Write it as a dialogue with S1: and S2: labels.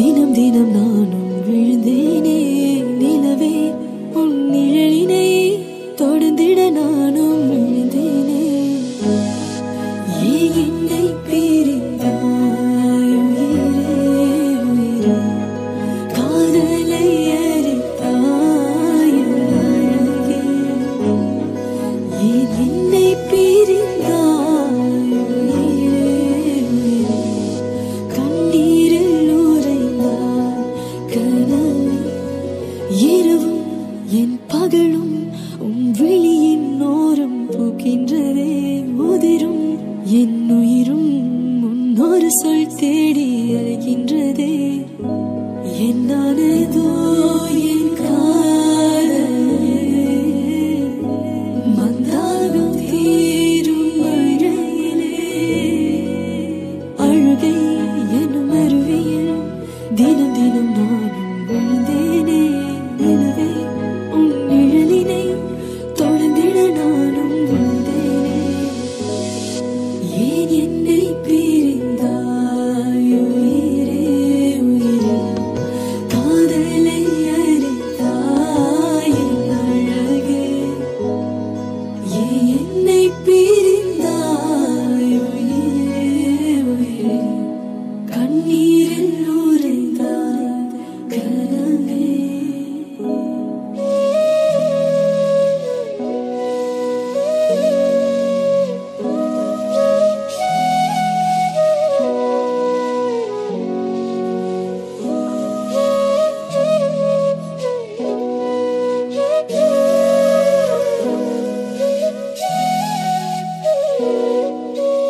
S1: தினம் தினம் நானும் விழுந்தேனே நிலவே உன் நிழலினை தொடர்ந்திட நானும் விழுந்தேனே ஏன் என்னை பிரிந்தாய் உயிரே உயிரே காதலை அறித்தாய் என் அழகே ஏன் என்னை பிரிந்தாய் உயிரே உயிரே கண்ணீரில் உறைந்தாய் கனவே இரவும் என் பகலும் உன் விழியின் ஓரம் பூக்கின்றதே உதிரும் என் உயிரும் உன்னொரு சொல் தேடி அழைக்கின்றதே என்னானதோ என் காதலே மந்தாகம் தீரும் மழையிலே அழுகை எனும் அருவியில் தினம் தினம் நானும்